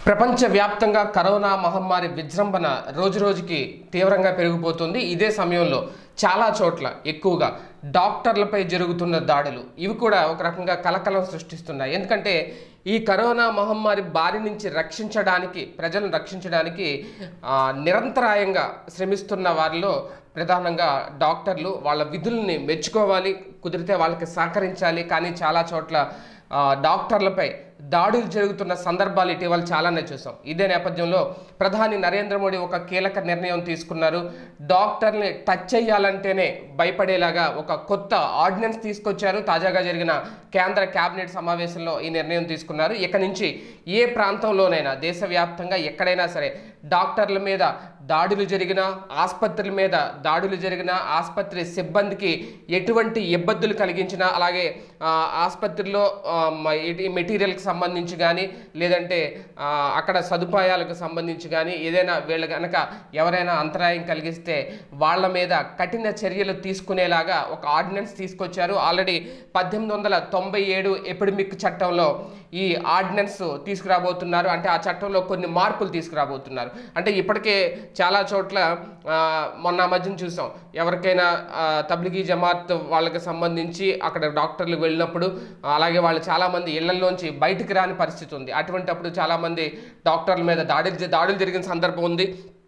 ప్రపంచవ్యాప్తంగా కరోనా మహమ్మారి విజృంభణ రోజురోజుకి తీవ్రంగా పెరిగిపోతుంది ఇదే సమయంలో చాలా చోట్ల ఎక్కువగా డాక్టర్లపై జరుగుతున్న దాడులు ఇవి కూడా ఒక రకంగా కలకలం సృష్టిస్తున్నాయి ఎందుకంటే ఈ కరోనా మహమ్మారి బారి నుంచి రక్షించడానికి ప్రజలను రక్షించడానికి ఆ, నిరంతరాయంగా శ్రమిస్తున్న వారిలో ప్రధానంగా డాక్టర్లు వాళ్ళ విధుల్ని మెచ్చుకోవాలి కుదిరితే వాళ్ళకి సహకరించాలి కానీ చాలా చోట్ల ఆ, డాక్టర్లపై దాడులు జరుగుతున్న సందర్భాలు ఇటీవల చాలానే చూసాం ఇదే నేపథ్యంలో ప్రధాని నరేంద్ర మోడీ ఒక కీలక నిర్ణయం తీసుకున్నారు డాక్టర్ని టచ్ చేయాలంటేనే భయపడేలాగా ఒక కొత్త ఆర్డినెన్స్ తీసుకొచ్చారు తాజాగా జరిగిన కేంద్ర కేబినెట్ సమావేశంలో ఈ నిర్ణయం తీసుకున్నారు ఇక నుంచి ఏ ప్రాంతంలోనైనా దేశవ్యాప్తంగా ఎక్కడైనా సరే డాక్టర్ల మీద దాడులు జరిగినా ఆసుపత్రుల మీద దాడులు జరిగినా ఆసుపత్రి సిబ్బందికి ఎటువంటి ఇబ్బందులు కలిగించినా అలాగే ఆ, ఆసుపత్రిలో ఆ, మ- ఇది మెటీరియల్కి సంబంధించి కానీ లేదంటే ఆ, అక్కడ సదుపాయాలకు సంబంధించి కానీ ఏదైనా వీళ్ళు కనుక ఎవరైనా అంతరాయం కలిగిస్తే వాళ్ళ మీద కఠిన చర్యలు తీసుకునేలాగా ఒక ఆర్డినెన్స్ తీసుకొచ్చారు ఆల్రెడీ పద్దెనిమిది వందల తొంభై ఏడు ఎపిడమిక్ చట్టంలో ఈ ఆర్డినెన్స్ తీసుకురాబోతున్నారు అంటే ఆ చట్టంలో కొన్ని మార్పులు తీసుకురాబోతున్నారు అంటే ఇప్పటికే చాలా చోట్ల ఆ, మొన్న ఆ మధ్యన చూసాం ఎవరికైనా ఆ, తబ్లిగీ జమాత్ వాళ్ళకి సంబంధించి అక్కడ డాక్టర్లు వెళ్ళినప్పుడు అలాగే వాళ్ళు చాలామంది ఇళ్లలోంచి బయటికి రాని పరిస్థితి ఉంది అటువంటప్పుడు చాలామంది డాక్టర్ల మీద దాడులు దాడులు జరిగిన సందర్భం ఉంది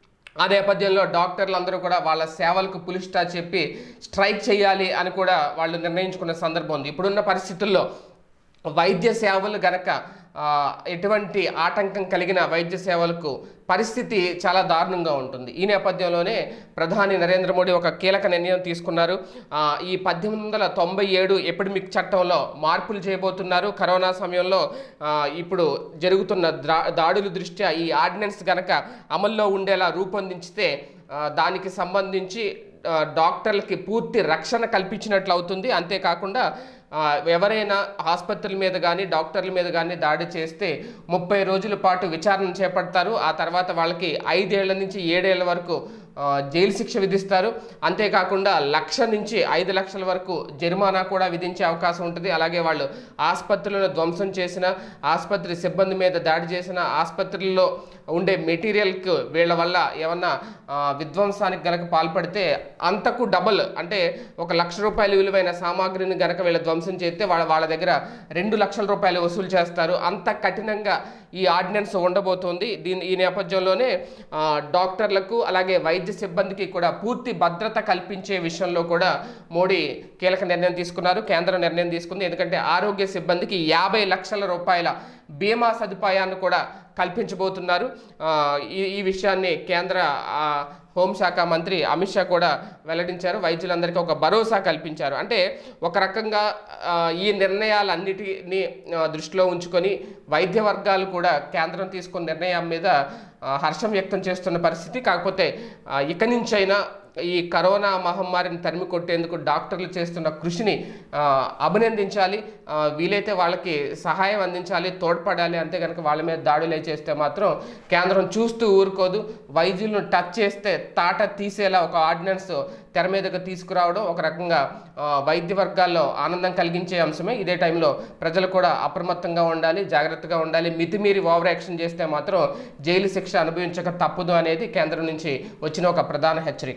ఆ నేపథ్యంలో డాక్టర్లు అందరూ కూడా వాళ్ళ సేవలకు పులిస్టా చెప్పి స్ట్రైక్ చేయాలి అని కూడా వాళ్ళు నిర్ణయించుకున్న సందర్భం ఉంది ఇప్పుడున్న పరిస్థితుల్లో వైద్య సేవలు గనక ఆ, ఎటువంటి ఆటంకం కలిగిన వైద్య సేవలకు పరిస్థితి చాలా దారుణంగా ఉంటుంది ఈ నేపథ్యంలోనే ప్రధాని నరేంద్ర మోడీ ఒక కీలక నిర్ణయం తీసుకున్నారు ఆ, ఈ పద్దెనిమిది వందల తొంభై ఏడు ఎపిడమిక్ చట్టంలో మార్పులు చేయబోతున్నారు కరోనా సమయంలో ఆ, ఇప్పుడు జరుగుతున్న దా- దాడుల దృష్ట్యా ఈ ఆర్డినెన్స్ గనక అమల్లో ఉండేలా రూపొందించితే ఆ, దానికి సంబంధించి ఆ, డాక్టర్లకి పూర్తి రక్షణ కల్పించినట్లు అవుతుంది అంతేకాకుండా ఆ, ఎవరైనా ఆసుపత్రుల మీద కానీ డాక్టర్ల మీద కానీ దాడి చేస్తే ముప్పై రోజుల పాటు విచారణ చేపడతారు ఆ తర్వాత వాళ్ళకి ఐదేళ్ల నుంచి ఏడేళ్ల వరకు ఆ, జైలు శిక్ష విధిస్తారు అంతేకాకుండా లక్ష నుంచి ఐదు లక్షల వరకు జరిమానా కూడా విధించే అవకాశం ఉంటుంది అలాగే వాళ్ళు ఆసుపత్రులను ధ్వంసం చేసిన ఆసుపత్రి సిబ్బంది మీద దాడి చేసిన ఆసుపత్రుల్లో ఉండే మెటీరియల్కి వీళ్ళ వల్ల ఏమన్నా ఆ, విధ్వంసానికి గనక పాల్పడితే అంతకు డబుల్ అంటే ఒక లక్ష రూపాయల విలువైన సామాగ్రిని గనక వీళ్ళ ధ్వంసం చేస్తే వాళ్ళ వాళ్ళ దగ్గర రెండు లక్షల రూపాయలు వసూలు చేస్తారు అంత కఠినంగా ఈ ఆర్డినెన్స్ ఉండబోతోంది దీని ఈ నేపథ్యంలోనే ఆ, డాక్టర్లకు అలాగే వైద్య సిబ్బందికి కూడా పూర్తి భద్రత కల్పించే విషయంలో కూడా మోడీ కీలక నిర్ణయం తీసుకున్నారు కేంద్రం నిర్ణయం తీసుకుంది ఎందుకంటే ఆరోగ్య సిబ్బందికి యాభై లక్షల రూపాయల బీమా సదుపాయాన్ని కూడా కల్పించబోతున్నారు ఆ, ఈ ఈ విషయాన్ని కేంద్ర ఆ, హోంశాఖ మంత్రి అమిత్ షా కూడా వెల్లడించారు వైద్యులందరికీ ఒక భరోసా కల్పించారు అంటే ఒక రకంగా ఆ, ఈ నిర్ణయాలన్నిటినీ ఆ, దృష్టిలో ఉంచుకొని వైద్య వర్గాలు కూడా కేంద్రం తీసుకున్న నిర్ణయం మీద ఆ, హర్షం వ్యక్తం చేస్తున్న పరిస్థితి కాకపోతే ఆ, ఇక నుంచైనా ఈ కరోనా మహమ్మారిని తరిమి కొట్టేందుకు డాక్టర్లు చేస్తున్న కృషిని ఆ, అభినందించాలి ఆ, వీలైతే వాళ్ళకి సహాయం అందించాలి తోడ్పడాలి అంతే కనుక వాళ్ళ మీద దాడులే చేస్తే మాత్రం కేంద్రం చూస్తూ ఊరుకోదు వైద్యులను టచ్ చేస్తే తాట తీసేలా ఒక ఆర్డినెన్స్ తెర మీదకు తీసుకురావడం ఒక రకంగా ఆ, వైద్య వర్గాల్లో ఆనందం కలిగించే అంశమే ఇదే టైంలో ప్రజలు కూడా అప్రమత్తంగా ఉండాలి జాగ్రత్తగా ఉండాలి మితిమీరి ఓవర్ యాక్షన్ చేస్తే మాత్రం జైలు శిక్ష అనుభవించక తప్పదు అనేది కేంద్రం నుంచి వచ్చిన ఒక ప్రధాన హెచ్చరిక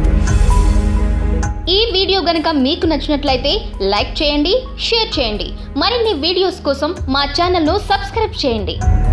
ఈ వీడియో గనుక మీకు నచ్చినట్లయితే లైక్ చేయండి షేర్ చేయండి మరిన్ని వీడియోస్ కోసం మా ఛానల్ను సబ్స్క్రైబ్ చేయండి